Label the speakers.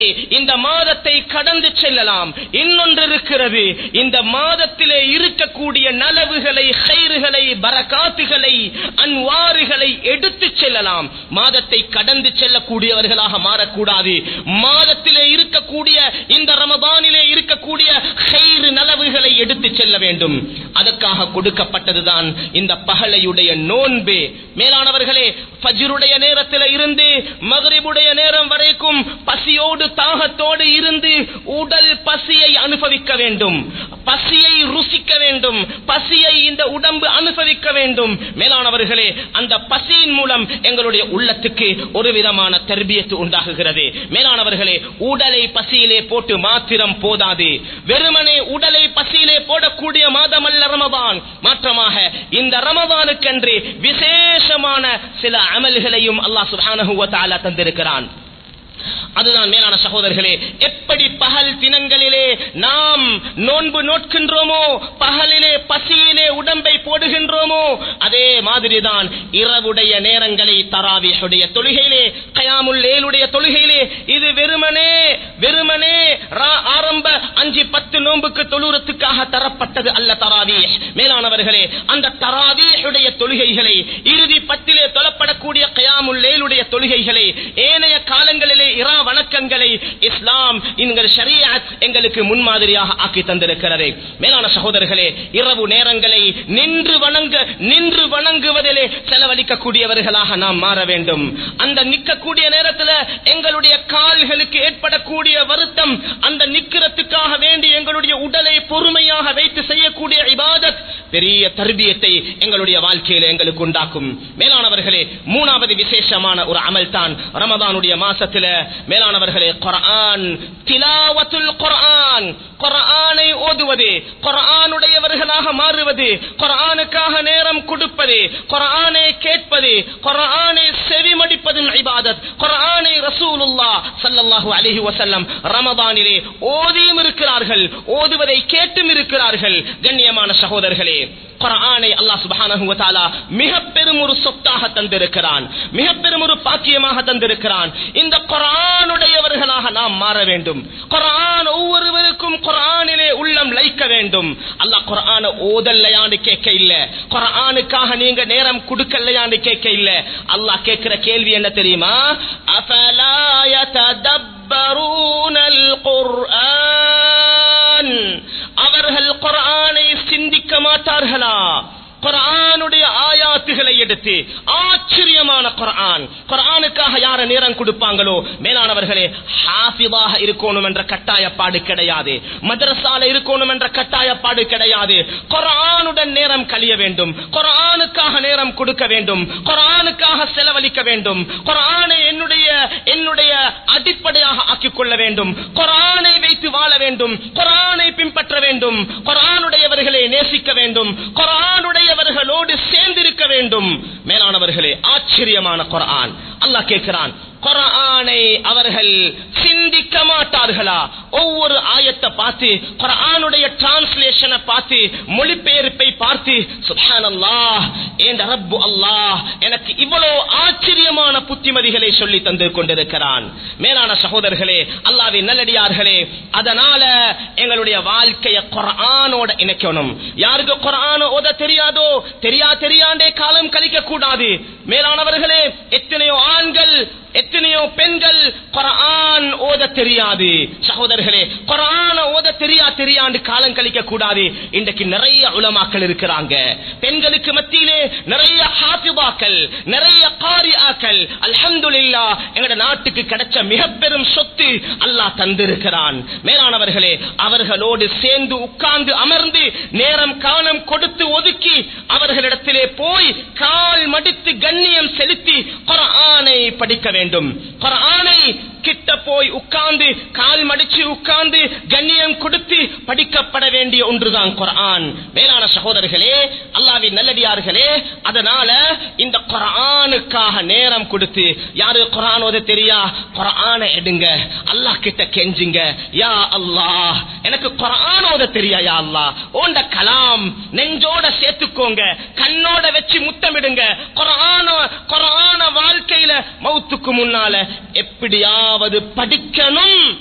Speaker 1: இந்த மாதத்தை கடந்து செல்லலாம் இன்னொன்று இருக்கிறது இந்த மாதத்திலே இருக்கக்கூடிய நலவுகளை கயிறுகளை பரகாத்துகளை அன்வாறுகளை எடுத்து செல்லலாம் மாதத்தை கடந்து செல்லக்கூடியவர்களாக மாறக்கூடாது மாதத்திலே இருக்கக்கூடிய இந்த ரமபானிலே இருக்கக்கூடிய கயிறு நலவுகளை எடுத்து செல்ல வேண்டும் அதற்காக கொடுக்கப்பட்டதுதான் இந்த பகலையுடைய நோன்பு மேலானவர்களே ஃபஜ்ருடைய நேரத்தில் இருந்து மகரிபுடைய நேரம் வரைக்கும் பசியோடு தாகத்தோடு இருந்து உடல் பசியை அனுபவிக்க வேண்டும் பசியை ருசிக்க வேண்டும் பசியை இந்த உடம்பு அனுபவிக்க வேண்டும் மேலானவர்களே அந்த பசியின் மூலம் எங்களுடைய உள்ளத்துக்கு ஒரு விதமான தர்பியத்து உண்டாகுகிறது மேலானவர்களே உடலை பசியிலே போட்டு மாத்திரம் போதாது வெறுமனே உடலை பசியிலே போடக்கூடிய மாதம் அல்ல ரமபான் மாற்றமாக இந்த ரமபானுக்கென்று விசேஷமான சில அமல்களையும் அல்லாஹ் சுப்ஹானஹு வ தஆலா தந்திருக்கிறான் அதுதான் மேலான சகோதரர்களே எப்படி பகல் தினங்களிலே நாம் நோன்பு நோட்கின்றோமோ பகலிலே பசியிலே உடம்பை போடுகின்றோமோ அதே மாதிரிதான் இரவுடைய நேரங்களை தராவியுடைய தொழுகையிலே கயாமுல் லேலுடைய தொழுகையிலே இது வெறுமனே வெறுமனே ரா- ஆரம்ப அஞ்சு பத்து நோன்புக்கு தொழுறத்துக்காக தரப்பட்டது அல்ல தராவி மேலானவர்களே அந்த தராவியுடைய தொழுகைகளை இறுதி பத்திலே தொழப்படக்கூடிய கயாமுல் லேலுடைய தொழுகைகளை ஏனைய காலங்களிலே இரா வணக்கங்களை இஸ்லாம் எங்கள் ஷரியத் எங்களுக்கு முன்மாதிரியாக ஆக்கி தந்திருக்கிறது மேலான சகோதரர்களே இரவு நேரங்களை நின்று வணங்க நின்று வணங்குவதிலே செலவழிக்கக்கூடியவர்களாக நாம் மாற வேண்டும் அந்த நிற்கக்கூடிய நேரத்தில் எங்களுடைய கால்களுக்கு ஏற்படக்கூடிய வருத்தம் அந்த நிக்கிறதுக்காக வேண்டி எங்களுடைய உடலை பொறுமையாக வைத்து செய்யக்கூடிய இபாதத் பெரிய தர்பியத்தை எங்களுடைய வாழ்க்கையில எங்களுக்கு உண்டாக்கும் மேலானவர்களே மூணாவது விசேஷமான ஒரு அமல் தான் ரமதானுடைய மாசத்துல மேலானவர்களே குர்ஆன் திலாவத்துல் குர்ஆன் குர்ஆனை ஓதுவது குர்ஆனுடையவர்களாக மாறுவது குர்ஆனுக்காக நேரம் கொடுப்பது குர்ஆனை கேட்பது குர்ஆனை செவிமடிப்பதும் இபாதத் குர்ஆனை ரசூலுல்லாஹ் ஸல்லல்லாஹு அலைஹி வஸல்லம் ரமதானிலே ஓதியும் இருக்கிறார்கள் ஓதுவதை கேட்டும் இருக்கிறார்கள் கண்ணியமான சகோதரர்களே குர்ஆனை அல்லாஹ் சுப்ஹானஹு வ தஆலா மிக பெரும் ஒரு சொத்தாக தந்திருக்கிறான் மிக பெரும் ஒரு பாக்கியமாக தந்திருக்கிறான் இந்த குர்ஆனுடையவர்களாக நாம் மாற வேண்டும் குர்ஆன் ஒவ்வொருவருக்கும் குர்ஆனிலே உள்ளம் லைக்க வேண்டும் அல்லாஹ் குர்ஆனை ஓதல்லையான்னு கேட்க இல்ல குர்ஆனுக்காக நீங்க நேரம் கொடுக்கலையான்னு கேட்க இல்ல அல்லாஹ் கேட்கிற கேள்வி என்ன தெரியுமா அஃபலா யததப்பரூனல் குர்ஆன் அவர்கள் குர்ஆனை சிந்திக்க மாட்டார்களா குர்ஆனுடைய ஆயாத்துகளை எடுத்து ஆச்சரியமான குர்ஆன் குர்ஆனுக்காக யார நேரம் கொடுப்பாங்களோ மேலானவர்களே ஹாஃபிதாக இருக்கணும் என்ற கட்டாயப்பாடு கிடையாது மதரசால இருக்கணும் என்ற கட்டாயப்பாடு கிடையாது குர்ஆனுடன் நேரம் கழிய வேண்டும் குர்ஆனுக்காக நேரம் கொடுக்க வேண்டும் குர்ஆனுக்காக செலவழிக்க வேண்டும் குர்ஆனை என்னுடைய என்னுடைய அடிப்படையாக ஆக்கிக் கொள்ள வேண்டும் குர்ஆனை வைத்து வாழ வேண்டும் குர்ஆனை பின்பற்ற வேண்டும் குர்ஆனுடையவர்களை நேசிக்க வேண்டும் குர்ஆனுடையவர்களோடு சேர்ந்திருக்க வேண்டும் மேலானவர்களே ஆச்சரியமான குர்ஆன் அல்லாஹ் கேட்கிறான் குர்ஆனை அவர்கள் சிந்திக்க மாட்டார்களா ஒவ்வொரு ஆயத்தை பார்த்து குர்ஆனுடைய டிரான்ஸ்லேஷனை பார்த்து மொழிபெயர்ப்பை பார்த்து சுப்ஹானல்லாஹ் என்ற ரப்பு அல்லாஹ் எனக்கு இவ்வளவு ஆச்சரியமான புத்திமதிகளை சொல்லி தந்து கொண்டிருக்கிறான் மேலான சகோதரர்களே அல்லாவின் நல்லடியார்களே அதனால எங்களுடைய வாழ்க்கையை குர்ஆனோட இணைக்கணும் யாருக்கு குர்ஆன் ஓத தெரியாதோ தெரியா தெரியாண்டே காலம் கழிக்க கூடாது மேலானவர்களே எத்தனையோ ஆண்கள் எத்தனையோ பெண்கள் குர்ஆன் ஓத தெரியாது சகோதரர்களே குர்ஆன ஓத தெரியா தெரியாண்டு காலம் கழிக்க கூடாது இன்றைக்கு நிறைய உலமாக்கள் இருக்கிறாங்க பெண்களுக்கு மத்தியிலே நிறைய ஹாஃபிபாக்கள் நிறைய காரியாக்கள் அல்ஹம்துலில்லாஹ் எங்கட நாட்டுக்கு கிடைச்ச மிக பெரும் சொத்து அல்லாஹ் தந்திருக்கிறான் மேலானவர்களே அவர்களோடு சேர்ந்து உட்கார்ந்து அமர்ந்து நேரம் காலம் கொடுத்து ஒதுக்கி அவர்களிடத்திலே போய் கால் மடித்து கண்ணியம் செலுத்தி குர்ஆனை படிக்க வேண்டும் குர்ஆனை கிட்ட போய் உட்கார்ந்து கால் மடிச்சு உட்கார்ந்து கண்ணியம் கொடுத்து படிக்கப்பட வேண்டிய ஒன்றுதான் குர்ஆன் மேலான சகோதரர்களே அல்லாவின் நல்லடியார்களே அதனால இந்த குர்ஆனுக்காக நேரம் கொடுத்து யாரு குர்ஆன் ஓத தெரியா குர்ஆனை எடுங்க அல்லாஹ் கிட்ட கெஞ்சுங்க யா அல்லாஹ் எனக்கு குர்ஆன் ஓத தெரியா யா அல்லாஹ் ஓண்ட கலாம் நெஞ்சோட சேர்த்துக்கோங்க கண்ணோட வச்சு முத்தமிடுங்க குர்ஆன குர்ஆன வாழ்க்கையில மௌத்துக்கு முன்னால எப்படியாவது படிக்கணும்